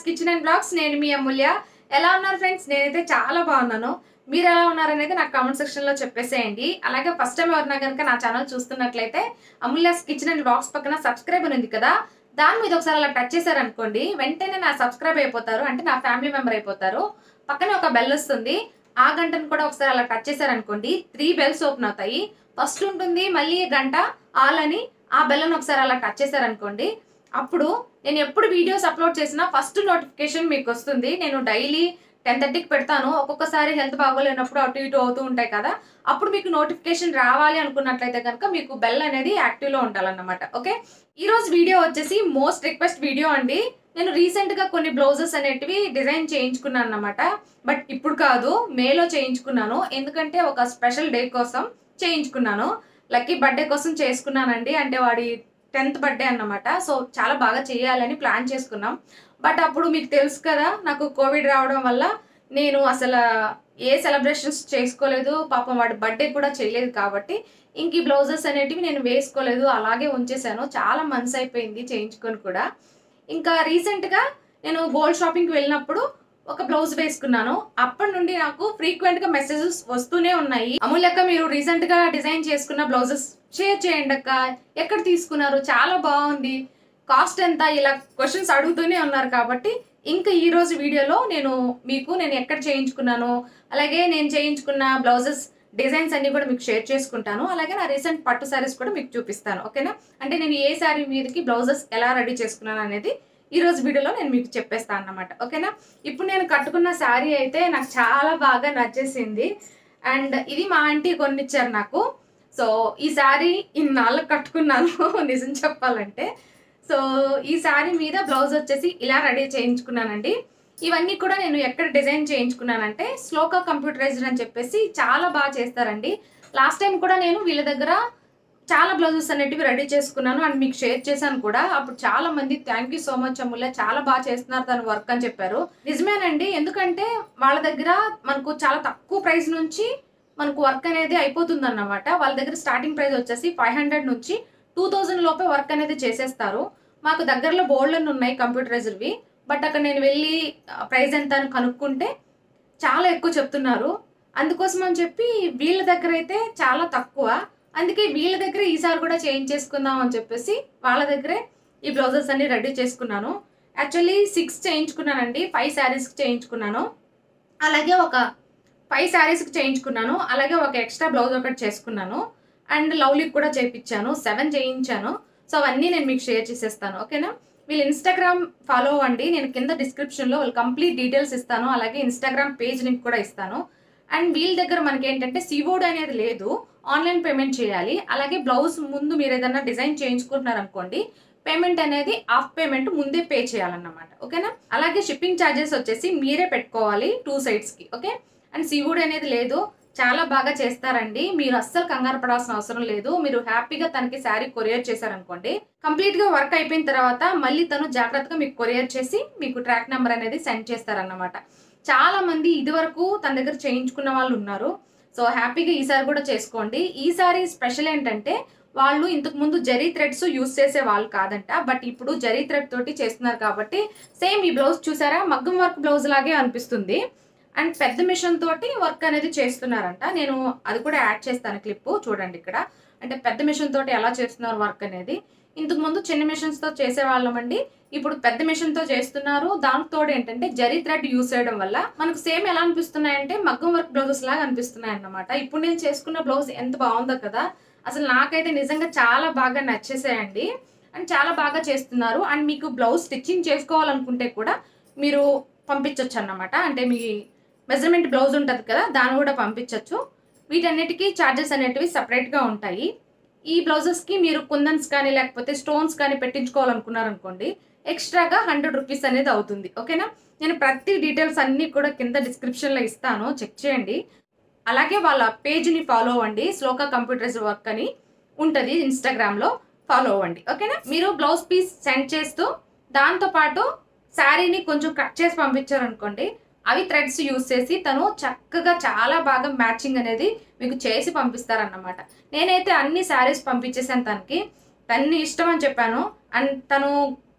kitchen and blogs నేను మీ అమూల్య ఎలా ఉన్నారు ఫ్రెండ్స్ నేనైతే చాలా బాగున్నాను మీరు ఎలా ఉన్నారనేది నాకు కామెంట్ సెక్షన్ లో చెప్పేసేయండి అలాగే ఫస్ట్ టైం ఎవరైనా కనుక నా ఛానల్ చూస్తున్నట్లయితే అమూల్యాస్ కిచెన్ అండ్ బ్లాగ్స్ పక్కన సబ్స్క్రైబ్ అని ఉంది కదా దాని మీద ఒకసారి అలా టచ్ చేశారనుకోండి వెంటనే నా సబ్స్క్రైబ్ అయిపోతారు అంటే నా ఫ్యామిలీ మెంబర్ అయిపోతారు పక్కనే ఒక బెల్ వస్తుంది ఆ గంటను కూడా ఒకసారి అలా టచ్ చేశారనుకోండి త్రీ బెల్స్ ఓపెన్ అవుతాయి ఫస్ట్ ఉంటుంది మళ్ళీ గంట ఆల్ అని ఆ బెల్లను ఒకసారి అలా టచ్ చేశారనుకోండి అప్పుడు నేను ఎప్పుడు వీడియోస్ అప్లోడ్ చేసినా ఫస్ట్ నోటిఫికేషన్ మీకు వస్తుంది నేను డైలీ టెన్ థర్టీకి పెడతాను ఒక్కొక్కసారి హెల్త్ బాగోలేనప్పుడు అటు ఇటు అవుతూ ఉంటాయి కదా అప్పుడు మీకు నోటిఫికేషన్ రావాలి అనుకున్నట్లయితే కనుక మీకు బెల్ అనేది యాక్టివ్లో ఉండాలన్నమాట ఓకే ఈ రోజు వీడియో వచ్చేసి మోస్ట్ రిక్వెస్ట్ వీడియో అండి నేను రీసెంట్ గా కొన్ని బ్లౌజెస్ అనేటివి డిజైన్ చేయించుకున్నాను అనమాట బట్ ఇప్పుడు కాదు మేలో చేయించుకున్నాను ఎందుకంటే ఒక స్పెషల్ డే కోసం చేయించుకున్నాను లక్కీ బర్త్డే కోసం చేసుకున్నానండి అంటే వాడి టెన్త్ బర్త్డే అన్నమాట సో చాలా బాగా చేయాలని ప్లాన్ చేసుకున్నాం బట్ అప్పుడు మీకు తెలుసు కదా నాకు కోవిడ్ రావడం వల్ల నేను అసలు ఏ సెలబ్రేషన్స్ చేసుకోలేదు పాపం వాడి బర్త్డే కూడా చేయలేదు కాబట్టి ఇంక ఈ బ్లౌజెస్ అనేటివి నేను వేసుకోలేదు అలాగే ఉంచేసాను చాలా మంత్స్ అయిపోయింది చేయించుకొని కూడా ఇంకా రీసెంట్గా నేను గోల్డ్ షాపింగ్కి వెళ్ళినప్పుడు ఒక బ్లౌజ్ వేసుకున్నాను అప్పటి నుండి నాకు ఫ్రీక్వెంట్ గా మెసేజెస్ వస్తూనే ఉన్నాయి అమూల్యక్క మీరు రీసెంట్ గా డిజైన్ చేసుకున్న బ్లౌజెస్ షేర్ చేయండి అక్క ఎక్కడ తీసుకున్నారు చాలా బాగుంది కాస్ట్ ఎంత ఇలా క్వశ్చన్స్ అడుగుతూనే ఉన్నారు కాబట్టి ఇంకా ఈ రోజు వీడియోలో నేను మీకు నేను ఎక్కడ చేయించుకున్నాను అలాగే నేను చేయించుకున్న బ్లౌజెస్ డిజైన్స్ అన్ని కూడా మీకు షేర్ చేసుకుంటాను అలాగే నా రీసెంట్ పట్టు శారీస్ కూడా మీకు చూపిస్తాను ఓకేనా అంటే నేను ఏ శారీ మీదకి బ్లౌజెస్ ఎలా రెడీ చేసుకున్నాను అనేది ఈ రోజు వీడియోలో నేను మీకు చెప్పేస్తాను అన్నమాట ఓకేనా ఇప్పుడు నేను కట్టుకున్న శారీ అయితే నాకు చాలా బాగా నచ్చేసింది అండ్ ఇది మా ఆంటీ కొనిచ్చారు నాకు సో ఈ శారీ ఇన్నాళ్ళు కట్టుకున్నాను నిజం చెప్పాలంటే సో ఈ శారీ మీద బ్లౌజ్ వచ్చేసి ఇలా రెడీ చేయించుకున్నానండి ఇవన్నీ కూడా నేను ఎక్కడ డిజైన్ చేయించుకున్నానంటే స్లోకా కంప్యూటరైజ్డ్ అని చెప్పేసి చాలా బాగా చేస్తారండి లాస్ట్ టైం కూడా నేను వీళ్ళ దగ్గర చాలా బ్లౌజెస్ అనేటివి రెడీ చేసుకున్నాను అండ్ మీకు షేర్ చేశాను కూడా అప్పుడు చాలా మంది thank you so much Ammulya చాలా బాగా చేస్తున్నారు తన వర్క్ అని చెప్పారు నిజమేనండి ఎందుకంటే వాళ్ళ దగ్గర మనకు చాలా తక్కువ ప్రైస్ నుంచి మనకు వర్క్ అనేది అయిపోతుంది అన్నమాట వాళ్ళ దగ్గర స్టార్టింగ్ ప్రైస్ వచ్చేసి ఫైవ్ హండ్రెడ్ నుంచి టూ థౌజండ్ లోపే వర్క్ అనేది చేసేస్తారు మాకు దగ్గరలో బోర్డులను ఉన్నాయి కంప్యూటరైజర్వి బట్ అక్కడ నేను వెళ్ళి ప్రైస్ ఎంత అని కనుక్కుంటే చాలా ఎక్కువ చెప్తున్నారు అందుకోసం అని చెప్పి వీళ్ళ దగ్గర అయితే చాలా తక్కువ అందుకే వీళ్ళ దగ్గర ఈసారి కూడా చేయించేసుకుందాం అని చెప్పేసి వాళ్ళ దగ్గరే ఈ బ్లౌజెస్ అన్ని రెడీ చేసుకున్నాను యాక్చువల్లీ సిక్స్ చేయించుకున్నానండి ఫైవ్ శారీస్కి చేయించుకున్నాను అలాగే ఒక ఫైవ్ శారీస్కి చేయించుకున్నాను అలాగే ఒక ఎక్స్ట్రా బ్లౌజ్ ఒకటి చేసుకున్నాను అండ్ లవ్లీకి కూడా చేయించాను సెవెన్ చేయించాను సో అవన్నీ నేను మీకు షేర్ చేసేస్తాను ఓకేనా వీళ్ళు ఇన్స్టాగ్రామ్ ఫాలో అవ్వండి నేను కింద డిస్క్రిప్షన్లో వాళ్ళు కంప్లీట్ డీటెయిల్స్ ఇస్తాను అలాగే ఇన్స్టాగ్రామ్ పేజ్ లింక్ కూడా ఇస్తాను అండ్ వీళ్ళ దగ్గర మనకి ఏంటంటే సివోడ్ అనేది లేదు ఆన్లైన్ పేమెంట్ చేయాలి అలాగే బ్లౌజ్ ముందు మీరు ఏదైనా డిజైన్ చేయించుకుంటున్నారు అనుకోండి పేమెంట్ అనేది ఆఫ్ పేమెంట్ ముందే పే చేయాలన్నమాట ఓకేనా అలాగే షిప్పింగ్ ఛార్జెస్ వచ్చేసి మీరే పెట్టుకోవాలి టూ సైడ్స్కి ఓకే అండ్ సివుడ్ అనేది లేదు చాలా బాగా చేస్తారండి మీరు అస్సలు కంగారు పడాల్సిన అవసరం లేదు మీరు హ్యాపీగా తనకి శారీ కొరియర్ చేశారనుకోండి కంప్లీట్ గా వర్క్ అయిపోయిన తర్వాత మళ్ళీ తను జాగ్రత్తగా మీకు కొరియర్ చేసి మీకు ట్రాక్ నెంబర్ అనేది సెండ్ చేస్తారన్నమాట చాలా మంది ఇదివరకు తన దగ్గర చేయించుకున్న వాళ్ళు ఉన్నారు సో హ్యాపీగా ఈసారి కూడా చేసుకోండి ఈసారి స్పెషల్ ఏంటంటే వాళ్ళు ఇంతకు ముందు జరీ థ్రెడ్స్ యూస్ చేసే వాళ్ళు కాదంట బట్ ఇప్పుడు జరీ థ్రెడ్ తోటి చేస్తున్నారు కాబట్టి సేమ్ ఈ బ్లౌజ్ చూసారా మగ్గం వర్క్ బ్లౌజ్ లాగే అనిపిస్తుంది అండ్ పెద్ద మిషన్ తోటి వర్క్ అనేది చేస్తున్నారంట నేను అది కూడా యాడ్ చేస్తాను క్లిప్ చూడండి ఇక్కడ అంటే పెద్ద మిషన్ తోటి ఎలా చేస్తున్నారు వర్క్ అనేది ఇంతకు ముందు చిన్న మిషన్స్ తో చేసే వాళ్ళమండి ఇప్పుడు పెద్ద మిషన్ తో చేస్తున్నారు దాంతో ఏంటంటే జరీ థ్రెడ్ యూస్ చేయడం వల్ల మనకు సేమ్ ఎలా అనిపిస్తున్నాయంటే మగ్గం వర్క్ బ్లౌజెస్ లాగా అనిపిస్తున్నాయి అన్నమాట ఇప్పుడు నేను చేసుకున్న బ్లౌజ్ ఎంత బాగుందో కదా అసలు నాకైతే నిజంగా చాలా బాగా నచ్చేసాయండి అండ్ చాలా బాగా చేస్తున్నారు అండ్ మీకు బ్లౌజ్ స్టిచ్చింగ్ చేసుకోవాలనుకుంటే కూడా మీరు పంపించవచ్చు అన్నమాట అంటే మీ మెజర్మెంట్ బ్లౌజ్ ఉంటుంది కదా దాన్ని కూడా పంపించవచ్చు వీటన్నిటికీ ఛార్జెస్ అనేటివి సపరేట్గా ఉంటాయి ఈ బ్లౌజెస్కి మీరు కుందన్స్ కానీ లేకపోతే స్టోన్స్ కానీ పెట్టించుకోవాలనుకున్నారనుకోండి ఎక్స్ట్రాగా హండ్రెడ్ రూపీస్ అనేది అవుతుంది ఓకేనా నేను ప్రతి డీటెయిల్స్ అన్నీ కూడా కింద డిస్క్రిప్షన్లో ఇస్తాను చెక్ చేయండి అలాగే వాళ్ళ పేజ్ని ఫాలో అవ్వండి శ్లోక కంప్యూటర్స్ వర్క్ అని ఉంటుంది ఇన్స్టాగ్రామ్లో ఫాలో అవ్వండి ఓకేనా మీరు బ్లౌజ్ పీస్ సెండ్ చేస్తూ దాంతోపాటు శారీని కొంచెం కట్ చేసి పంపించారనుకోండి అవి థ్రెడ్స్ యూస్ చేసి తను చక్కగా చాలా బాగా మ్యాచింగ్ అనేది మీకు చేసి పంపిస్తారన్నమాట నేనైతే అన్ని శారీస్ పంపించేసాను తనకి తన్ని ఇష్టం అని చెప్పాను అండ్ తను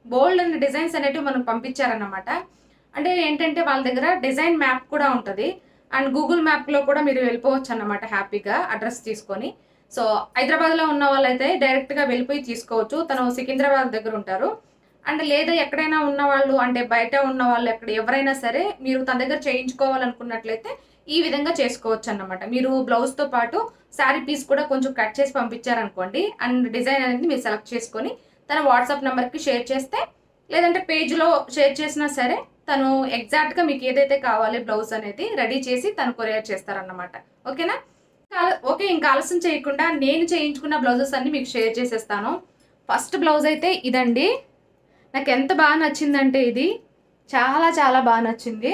బోల్డ్ అండ్ డిజైన్స్ అనేటివి మనకు పంపించారన్నమాట అంటే ఏంటంటే వాళ్ళ దగ్గర డిజైన్ మ్యాప్ కూడా ఉంటుంది అండ్ గూగుల్ మ్యాప్లో కూడా మీరు వెళ్ళిపోవచ్చు అన్నమాట హ్యాపీగా అడ్రస్ తీసుకొని సో హైదరాబాద్లో ఉన్న వాళ్ళైతే డైరెక్ట్గా వెళ్ళిపోయి తీసుకోవచ్చు తను సికింద్రాబాద్ దగ్గర ఉంటారు అండ్ లేదా ఎక్కడైనా ఉన్న వాళ్ళు అంటే బయట ఉన్న వాళ్ళు ఎక్కడ ఎవరైనా సరే మీరు తన దగ్గర చేయించుకోవాలనుకున్నట్లయితే ఈ విధంగా చేసుకోవచ్చు అన్నమాట మీరు బ్లౌజ్తో పాటు శారీ పీస్ కూడా కొంచెం కట్ చేసి పంపించారనుకోండి అండ్ డిజైన్ అనేది మీరు సెలెక్ట్ చేసుకొని తన వాట్సాప్ నెంబర్కి షేర్ చేస్తే లేదంటే పేజ్లో షేర్ చేసినా సరే తను ఎగ్జాక్ట్గా మీకు ఏదైతే కావాలి బ్లౌజ్ అనేది రెడీ చేసి తను కొరియర్ చేస్తారన్నమాట ఓకేనా ఇంకా- ఓకే ఇంకా ఆలస్యం చేయకుండా నేను చేయించుకున్న బ్లౌజెస్ అన్ని మీకు షేర్ చేసేస్తాను ఫస్ట్ బ్లౌజ్ అయితే ఇదండి నాకు ఎంత బాగా నచ్చిందంటే ఇది చాలా చాలా బాగా నచ్చింది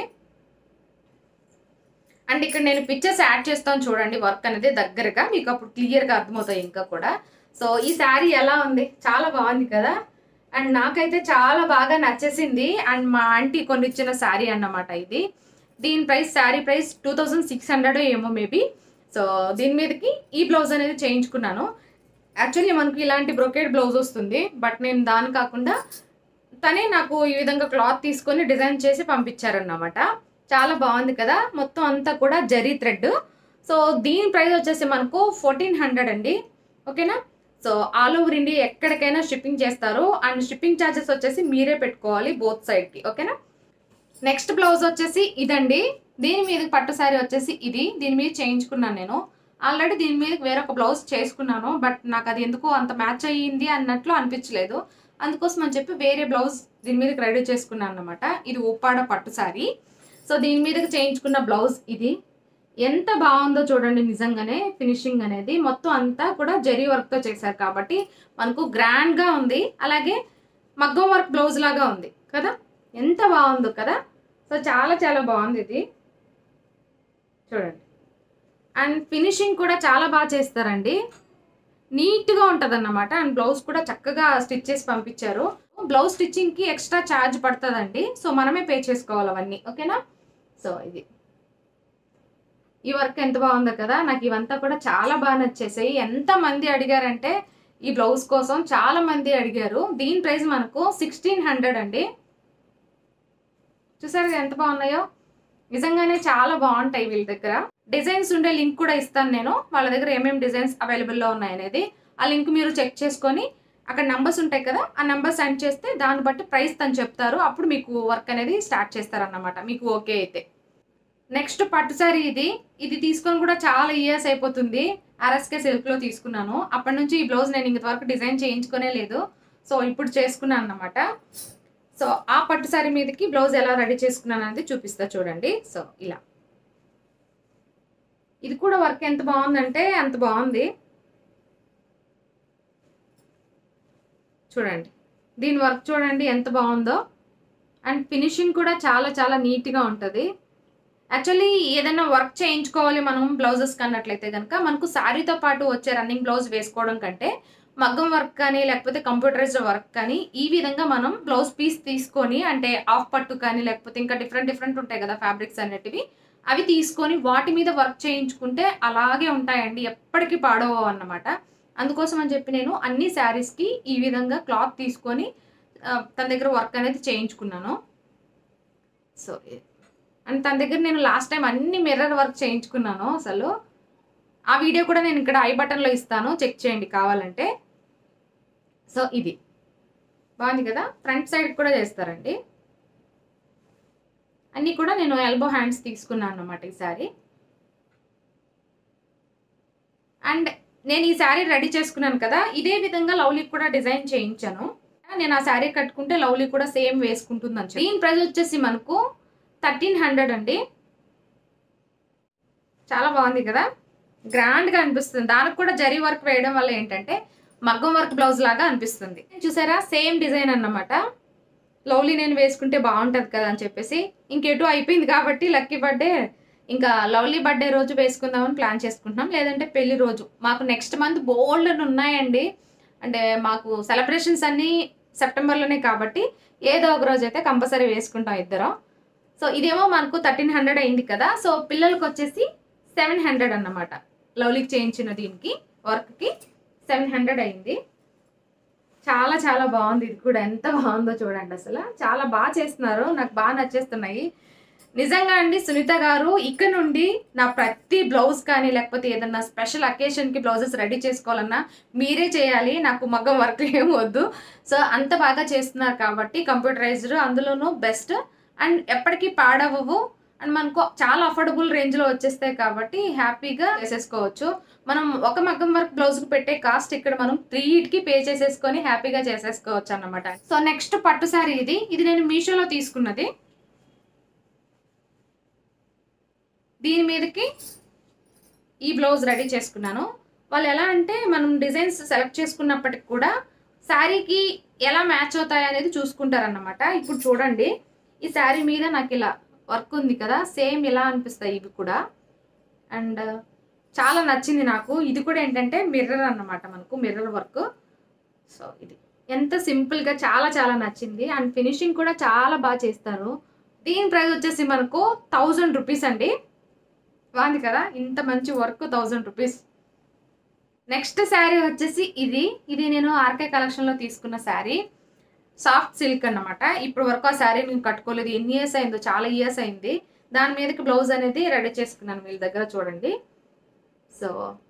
అండ్ ఇక్కడ నేను పిక్చర్స్ యాడ్ చేస్తాను చూడండి వర్క్ అనేది దగ్గరగా మీకు అప్పుడు క్లియర్గా అర్థమవుతాయి ఇంకా కూడా సో ఈ శారీ ఎలా ఉంది చాలా బాగుంది కదా అండ్ నాకైతే చాలా బాగా నచ్చేసింది అండ్ మా ఆంటీ కొన్ని ఇచ్చిన శారీ అన్నమాట ఇది దీని price sari price two thousand six hundred ఏమో మేబీ సో దీని మీదకి ఈ బ్లౌజ్ అనేది చేయించుకున్నాను యాక్చువల్లీ మనకు ఇలాంటి బ్రొకేడ్ బ్లౌజ్ వస్తుంది బట్ నేను దాని కాకుండా తనే నాకు ఈ విధంగా క్లాత్ తీసుకొని డిజైన్ చేసి పంపించారన్నమాట చాలా బాగుంది కదా మొత్తం అంతా కూడా జరీ థ్రెడ్ సో దీని ప్రైస్ వచ్చేసి మనకు ఫోర్టీన్ హండ్రెడ్ అండి ఓకేనా సో ఆల్ ఓవర్ ఇండియా ఎక్కడికైనా షిప్పింగ్ చేస్తారు అండ్ షిప్పింగ్ ఛార్జెస్ వచ్చేసి మీరే పెట్టుకోవాలి బోత్ సైడ్కి ఓకేనా నెక్స్ట్ బ్లౌజ్ వచ్చేసి ఇదండి దీని మీద పట్టు శారీ వచ్చేసి ఇది దీని మీద చేయించుకున్నాను నేను ఆల్రెడీ దీని మీద వేరొక బ్లౌజ్ చేసుకున్నాను బట్ నాకు అది ఎందుకు అంత మ్యాచ్ అయ్యింది అన్నట్లు అనిపించలేదు అందుకోసం అని చెప్పి వేరే బ్లౌజ్ దీని మీదకి రెడీ చేసుకున్నాను అనమాట ఇది ఉప్పాడ పట్టు శారీ సో దీని మీదకి చేయించుకున్న బ్లౌజ్ ఇది ఎంత బాగుందో చూడండి నిజంగానే ఫినిషింగ్ అనేది మొత్తం అంతా కూడా జరీ వర్క్తో చేశారు కాబట్టి మనకు గ్రాండ్గా ఉంది అలాగే మగ్గం వర్క్ బ్లౌజ్ లాగా ఉంది కదా ఎంత బాగుందో కదా సో చాలా చాలా బాగుంది ఇది చూడండి అండ్ ఫినిషింగ్ కూడా చాలా బాగా చేస్తారండి నీట్గా ఉంటుంది అన్నమాట అండ్ బ్లౌజ్ కూడా చక్కగా స్టిచ్ చేసి పంపించారు బ్లౌజ్ స్టిచ్చింగ్కి ఎక్స్ట్రా ఛార్జ్ పడుతుందండి సో మనమే పే చేసుకోవాలి అవన్నీ ఓకేనా సో ఇది ఈ వర్క్ ఎంత బాగుందో కదా నాకు ఇవంతా కూడా చాలా బాగా నచ్చేసాయి ఎంత మంది అడిగారంటే ఈ బ్లౌజ్ కోసం చాలా మంది అడిగారు దీని ప్రైస్ మనకు సిక్స్టీన్ హండ్రెడ్ అండి చూసారు కదా ఎంత బాగున్నాయో నిజంగానే చాలా బాగుంటాయి వీళ్ళ దగ్గర డిజైన్స్ ఉండే లింక్ కూడా ఇస్తాను నేను వాళ్ళ దగ్గర ఏమేమి డిజైన్స్ అవైలబుల్లో ఉన్నాయి అనేది ఆ లింక్ మీరు చెక్ చేసుకొని అక్కడ నంబర్స్ ఉంటాయి కదా ఆ నెంబర్ సెండ్ చేస్తే దాన్ని బట్టి ప్రైస్ తను చెప్తారు అప్పుడు మీకు వర్క్ అనేది స్టార్ట్ చేస్తారన్నమాట మీకు ఓకే అయితే నెక్స్ట్ పట్టు సారీ ఇది ఇది తీసుకొని కూడా చాలా ఇయర్స్ అయిపోతుంది ఆర్ఎస్కే సిల్క్లో తీసుకున్నాను అప్పటి నుంచి ఈ బ్లౌజ్ నేను ఇంతవరకు డిజైన్ చేయించుకునే లేదు సో ఇప్పుడు చేసుకున్నాను అన్నమాట సో ఆ పట్టు సారీ మీదకి బ్లౌజ్ ఎలా రెడీ చేసుకున్నాను అనేది చూపిస్తా చూడండి సో ఇలా ఇది కూడా వర్క్ ఎంత బాగుందంటే అంత బాగుంది చూడండి దీని వర్క్ చూడండి ఎంత బాగుందో అండ్ ఫినిషింగ్ కూడా చాలా చాలా నీట్గా ఉంటుంది యాక్చువల్లీ ఏదైనా వర్క్ చేయించుకోవాలి మనం బ్లౌజెస్ కన్నట్లయితే కనుక మనకు శారీతో పాటు వచ్చే రన్నింగ్ బ్లౌజ్ వేసుకోవడం కంటే మగ్గం వర్క్ కానీ లేకపోతే కంప్యూటరైజ్డ్ వర్క్ కానీ ఈ విధంగా మనం బ్లౌజ్ పీస్ తీసుకొని అంటే ఆఫ్ పట్టు కానీ లేకపోతే ఇంకా డిఫరెంట్ డిఫరెంట్ ఉంటాయి కదా ఫ్యాబ్రిక్స్ అనేటివి అవి తీసుకొని వాటి మీద వర్క్ చేయించుకుంటే అలాగే ఉంటాయండి ఎప్పటికీ పాడవు అన్నమాట అందుకోసం అని చెప్పి నేను అన్ని శారీస్కి ఈ విధంగా క్లాత్ తీసుకొని ఆ, తన దగ్గర వర్క్ అనేది చేయించుకున్నాను సో అండ్ తన దగ్గర నేను లాస్ట్ టైం అన్ని మిర్రర్ వర్క్ చేయించుకున్నాను అసలు ఆ వీడియో కూడా నేను ఇక్కడ ఐ బటన్లో ఇస్తాను చెక్ చేయండి కావాలంటే సో ఇది బాగుంది కదా ఫ్రంట్ సైడ్ కూడా చేస్తారండి అన్నీ కూడా నేను ఎల్బో హ్యాండ్స్ తీసుకున్నాను అనమాట ఈసారి అండ్ నేను ఈ శారీ రెడీ చేసుకున్నాను కదా ఇదే విధంగా లవ్లీ కూడా డిజైన్ చేయించాను నేను ఆ శారీ కట్టుకుంటే లవ్లీ కూడా సేమ్ వేసుకుంటుందని చెప్పి దీని ప్రైస్ వచ్చేసి మనకు థర్టీన్ హండ్రెడ్ అండి చాలా బాగుంది కదా గ్రాండ్గా అనిపిస్తుంది దానికి కూడా జరీ వర్క్ వేయడం వల్ల ఏంటంటే మగ్గం వర్క్ బ్లౌజ్ లాగా అనిపిస్తుంది చూసారా సేమ్ డిజైన్ అన్నమాట లవ్లీ నేను వేసుకుంటే బాగుంటుంది కదా అని చెప్పేసి ఇంకెటు అయిపోయింది కాబట్టి లక్కీ బర్త్డే ఇంకా లవ్లీ బర్త్డే రోజు వేసుకుందామని ప్లాన్ చేసుకుంటున్నాం లేదంటే పెళ్లి రోజు మాకు నెక్స్ట్ మంత్ బోల్డ్ ఉన్నాయండి అంటే మాకు సెలబ్రేషన్స్ అన్నీ సెప్టెంబర్లోనే కాబట్టి ఏదో ఒక రోజు అయితే కంపల్సరీ వేసుకుంటాం ఇద్దరం సో ఇదేమో మనకు థర్టీన్ హండ్రెడ్ అయింది కదా సో పిల్లలకి వచ్చేసి సెవెన్ హండ్రెడ్ అన్నమాట లవ్లీకి చేయించిన దీనికి వర్క్కి సెవెన్ హండ్రెడ్ అయింది చాలా చాలా బాగుంది ఇది కూడా ఎంత బాగుందో చూడండి అసలు చాలా బాగా చేస్తున్నారు నాకు బాగా నచ్చేస్తున్నాయి నిజంగా అండి సునీత గారు ఇక్కడ నుండి నా ప్రతి బ్లౌజ్ కానీ లేకపోతే ఏదన్నా స్పెషల్ అకేషన్కి బ్లౌజెస్ రెడీ చేసుకోవాలన్నా మీరే చేయాలి నాకు మగ్గం వర్క్ ఏం వద్దు సో అంత బాగా చేస్తున్నారు కాబట్టి కంప్యూటరైజ్డ్ అందులోనూ బెస్ట్ అండ్ ఎప్పటికీ పాడవవు అండ్ మనకు చాలా అఫోర్డబుల్ రేంజ్లో వచ్చేస్తాయి కాబట్టి హ్యాపీగా చేసేసుకోవచ్చు మనం ఒక మగ్గం వర్క్ బ్లౌజ్కి పెట్టే కాస్ట్ ఇక్కడ మనం త్రీ కి పే చేసేసుకొని హ్యాపీగా చేసేసుకోవచ్చు అన్నమాట సో నెక్స్ట్ పట్టు సారీ ఇది ఇది నేను మీషోలో తీసుకున్నది దీని మీదకి ఈ బ్లౌజ్ రెడీ చేసుకున్నాను వాళ్ళు ఎలా అంటే మనం డిజైన్స్ సెలెక్ట్ చేసుకున్నప్పటికి కూడా శారీకి ఎలా మ్యాచ్ అవుతాయి అనేది చూసుకుంటారన్నమాట ఇప్పుడు చూడండి ఈ శారీ మీద నాకు ఇలా వర్క్ ఉంది కదా సేమ్ ఇలా అనిపిస్తాయి ఇవి కూడా అండ్ చాలా నచ్చింది నాకు ఇది కూడా ఏంటంటే మిర్రర్ అన్నమాట మనకు మిర్రర్ వర్క్ సో ఇది ఎంత సింపుల్గా చాలా చాలా నచ్చింది అండ్ ఫినిషింగ్ కూడా చాలా బాగా చేస్తారు దీని ప్రైస్ వచ్చేసి మనకు థౌజండ్ రూపీస్ అండి బాగుంది కదా ఇంత మంచి work thousand rupees next sari వచ్చేసి ఇది ఇది నేను ఆర్కే కలెక్షన్లో తీసుకున్న శారీ సాఫ్ట్ సిల్క్ అన్నమాట ఇప్పుడు వరకు ఆ శారీ నేను కట్టుకోలేదు ఎన్ని ఇయర్స్ అయిందో చాలా ఇయర్స్ అయింది దాని మీదకి బ్లౌజ్ అనేది రెడీ చేసుకున్నాను వీళ్ళ దగ్గర చూడండి సో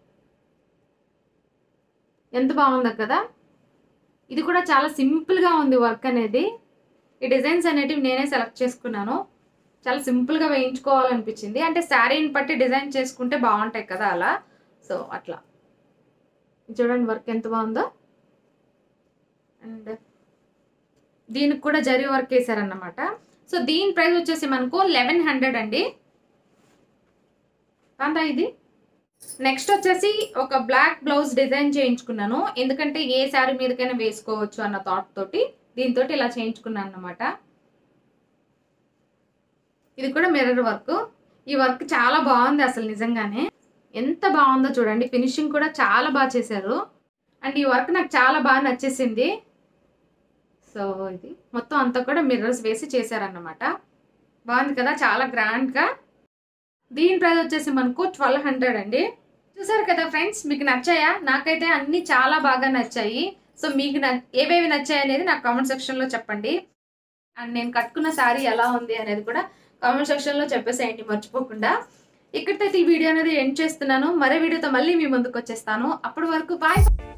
ఎంత బాగుందో కదా ఇది కూడా చాలా సింపుల్గా ఉంది వర్క్ అనేది ఈ డిజైన్స్ అనేటివి నేనే సెలెక్ట్ చేసుకున్నాను చాలా సింపుల్గా వేయించుకోవాలనిపించింది అంటే శారీని బట్టి డిజైన్ చేసుకుంటే బాగుంటాయి కదా అలా సో అట్లా చూడండి వర్క్ ఎంత బాగుందో అండ్ దీనికి కూడా జరీ వర్క్ వేసారన్నమాట సో దీని ప్రైస్ వచ్చేసి మనకు లెవెన్ హండ్రెడ్ అండి కాంతా ఇది నెక్స్ట్ వచ్చేసి ఒక బ్లాక్ బ్లౌజ్ డిజైన్ చేయించుకున్నాను ఎందుకంటే ఏ శారీ మీదకైనా వేసుకోవచ్చు అన్న థాట్ తోటి దీంతో ఇలా చేయించుకున్నాను అనమాట ఇది కూడా మిర్రర్ వర్క్ ఈ వర్క్ చాలా బాగుంది అసలు నిజంగానే ఎంత బాగుందో చూడండి ఫినిషింగ్ కూడా చాలా బాగా చేశారు అండ్ ఈ వర్క్ నాకు చాలా బాగా నచ్చేసింది సో ఇది మొత్తం అంతా కూడా మిర్రర్స్ వేసి చేశారన్నమాట బాగుంది కదా చాలా గ్రాండ్గా దీని ప్రైస్ వచ్చేసి మనకు ట్వెల్వ్ హండ్రెడ్ అండి చూసారు కదా ఫ్రెండ్స్ మీకు నచ్చాయా నాకైతే అన్ని చాలా బాగా నచ్చాయి సో మీకు న- ఏవేవి నచ్చాయి అనేది నాకు కామెంట్ సెక్షన్లో చెప్పండి అండ్ నేను కట్టుకున్న శారీ ఎలా ఉంది అనేది కూడా కామెంట్ సెక్షన్లో చెప్పేసేయండి మర్చిపోకుండా ఇక్కడితో ఈ వీడియో అనేది ఎండ్ చేస్తున్నాను మరో వీడియోతో మళ్ళీ మీ ముందుకు వచ్చేస్తాను అప్పటి వరకు బాయ్